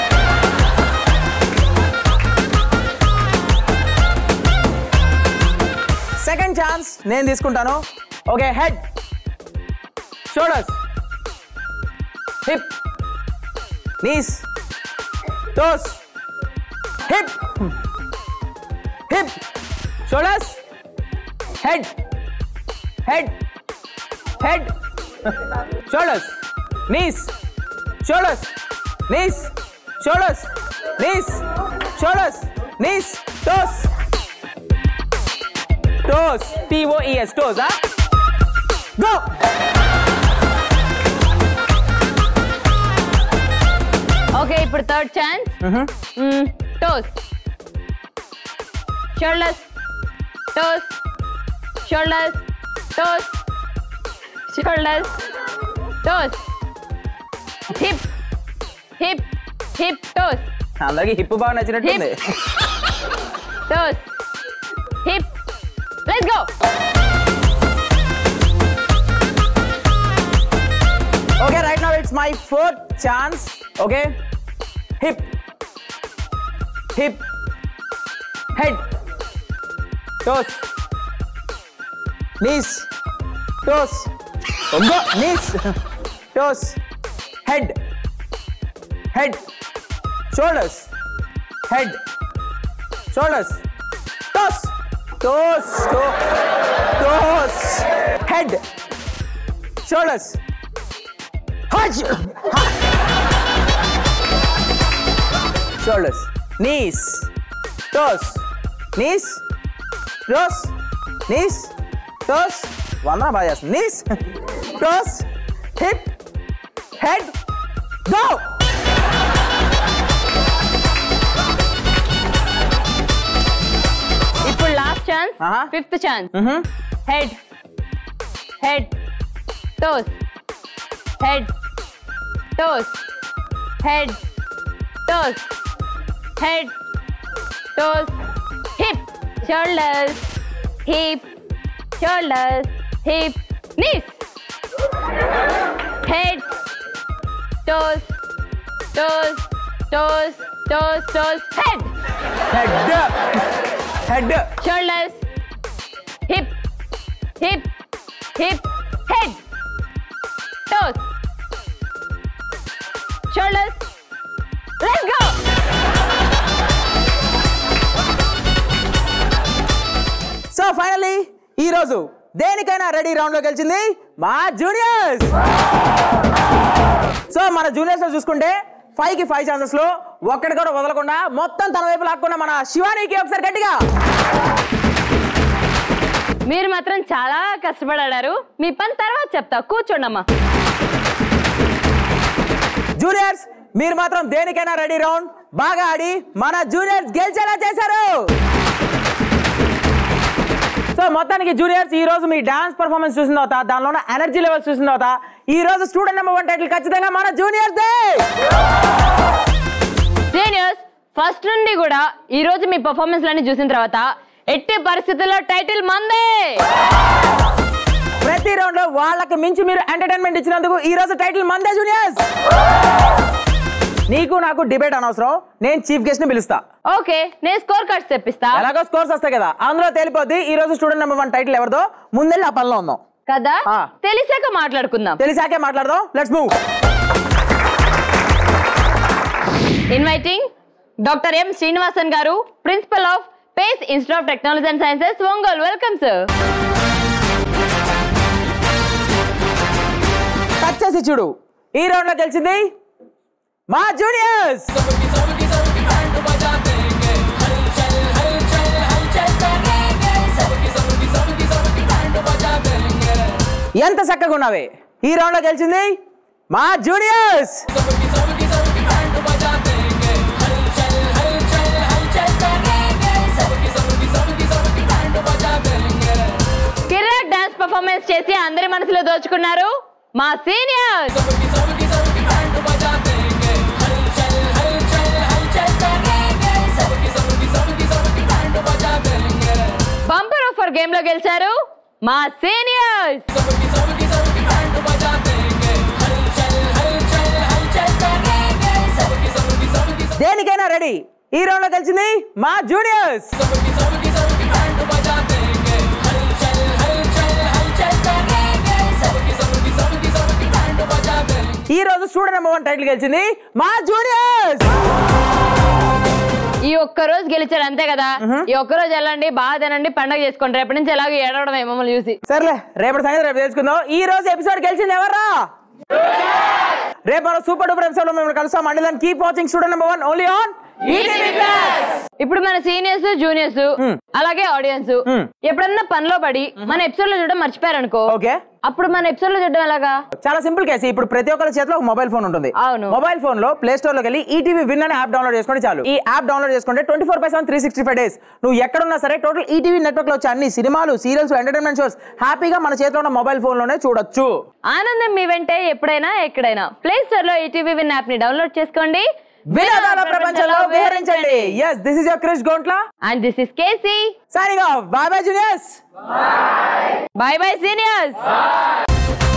second chance నేను తీసుకుంటాను okay head shoulders hip knees toes hip hip shoulders head head head shoulders knees shoulders knees shoulders knees shoulders knees toes toes T O E S toes ఆ గో ఓకే ఇప్పుడు third chance toes shoulders toes shoulders toes shoulders toes hip hip hip toes అందరికి హిప్ బాగా నచ్చినట్టుంది toes hip let's go Okay, right now it's my fourth chance. Okay, hip, hip, head, toes, knees, toes, Ongo, knees, toes, head, head, shoulders, head, shoulders, toes, toes, toe, toes, head, shoulders. Hajj! Shoulders, knees, toes, knees, toes, knees, toes. Vandana బాగా చేస్తుంది knees, toes, hip, head, go! ఇప్పుడు last chance fifth chance head head toes head toes head toes head toes hip shoulders hip shoulders hip knees head toes toes toes toes toes head Head, head, shoulders, hip, hip, hip, head, toes, shoulders. Let's go. So finally ఈ రోజు దేనికైనా రెడీ రౌండ్ లో గెలిచింది మా జూనియర్స్ సో మన జూనియర్స్ లో చూసుకుంటే ఫైవ్ కి ఫైవ్ ఛాన్సెస్ లో ఒక్కటి కూడా వదలకుండా మొత్తం తన వైపు లాక్కున్న మన శివానికి ఒకసారి గట్టిగా మీరు మాత్రం చాలా కష్టపడారు మీ పని తర్వాత చెప్తా కూర్చోండమ్మా జూనియర్స్ మీరు మాత్రం దేనికైనా రెడీ రౌండ్ బాగా ఆడి మన జూనియర్స్ గెలిచేలా చేశారు సో మొత్తానికి జూనియర్స్ ఈ రోజు మీ డాన్స్ పర్ఫార్మెన్స్ చూసిన తర్వాత దానిలో ఉన్న ఎనర్జీ లెవెల్స్ చూసిన తర్వాత ఈ రోజు స్టూడెంట్ నెంబర్ వన్ టైటిల్ ఖచ్చితంగా మన జూనియర్స్ దే సీనియర్స్ ఫస్ట్ నుండి కూడా ఈ రోజు మీ పర్ఫార్మెన్స్ లన్నీ చూసిన తర్వాత ఎట్టి పరిస్థితుల్లో టైటిల్ మందే ప్రతి రౌండ్ లో వాళ్ళకి మించి మీరు ఎంటర్టైన్మెంట్ ఇచ్చినందుకు ఈ రోజు టైటిల్ మందే జూనియర్స్ నీకు నాకు డిబేట్ అనవసరం నేను చీఫ్ గెస్ట్ ని పిలుస్తా ఓకే నేను స్కోర్ కార్డ్స్ తెప్పిస్తా ఎలాగో స్కోర్స్ వస్తాయి కదా అందులో తేలిపోద్ది ఈ రోజు స్టూడెంట్ నెంబర్ వన్ టైటిల్ ఎవరిదో ముందెళ్ళి ఆ పనిలో ఉందాం కదా తెలిసాక మాట్లాడుకుందాం తెలిసాకే మాట్లాడదాం let's move inviting doctor M Srinivasan garu principal of PACE institute of technology and sciences Ongole welcome sir touch చేసి చూడు ఈ రౌండ్ లో గెలిచింది మా జూనియర్స్ ఎంత చక్కగా ఉన్నావే ఈ రౌండ్ లో గెలిచింది మా జూనియర్స్ కిరాక్ డాన్స్ పర్ఫార్మెన్స్ చేసి అందరి మనసులో దోచుకున్నారు మా సీనియర్స్ బంపర్ ఆఫర్ గేమ్ లో గెలిచారు మా సీనియర్స్ దేనికైనా రెడీ ఈ రౌండ్ లో గెలిచింది మా జూనియర్స్ ఈ రోజు స్టూడెంట్ నెంబర్ వన్ టైటిల్ గెలిచింది మా జూనియర్స్ ఈ ఒక్క రోజు గెలిచారు అంతే కదా ఈ ఒక్క రోజు వెళ్ళండి బాగా తినండి పండగ చేసుకోండి రేపటి నుంచి ఎలాగో ఏడవడం మమ్మల్ని చూసి సర్లే రేపటి సంగతి రేపు తెలుసుకుందాం ఈ రోజు ఎపిసోడ్ గెలిచింది ఎవర్రా రేపు మరో సూపర్ డూపర్ ఎపిసోడ్ లో మేము కలుస్తాం అండి దాన్ని keep watching student number one only on ఇప్పుడు మన సీనియర్స్ జూనియర్స్ అలాగే ఆడియన్స్ ఎప్పుడన్నా పనిలో పడి మన ఎపిసోడ్ లో చూడడం మర్చిపోయారు అనుకో ఓకే అప్పుడు మన ఎపిసోడ్ లో చూడడం ఎలాగా చాలా సింపుల్ కేసు ఇప్పుడు ప్రతి ఒక్కరి చేతిలో ఒక మొబైల్ ఫోన్ ఉంటుంది అవును మొబైల్ ఫోన్ లో ప్లే స్టోర్ లోకి వెళ్ళి ఈటీవీ విన్ అనే యాప్ డౌన్లోడ్ చేసుకుంటే చాలు ఈ యాప్ డౌన్లోడ్ చేసుకుంటే twenty four by seven three sixty five days నువ్వు ఎక్కడున్నా సరే టోటల్ ఈటీవీ నెట్వర్క్ లో వచ్చే అన్ని సినిమాలు సీరియల్స్ ఎంటర్టైన్మెంట్ షోస్ హ్యాపీగా మన చేతిలో ఉన్న మొబైల్ ఫోన్ లోనే చూడొచ్చు ఆనందం మీ వెంటే ఎప్పుడైనా ఎక్కడైనా ప్లే స్టోర్ లో ఈటీవీ విన్ యాప్ ని డౌన్లోడ్ చేసుకోండి వినోదాల ప్రపంచంలో విహరించండి yes this is your Krish Gontla and this is KC signing off bye bye juniors bye bye seniors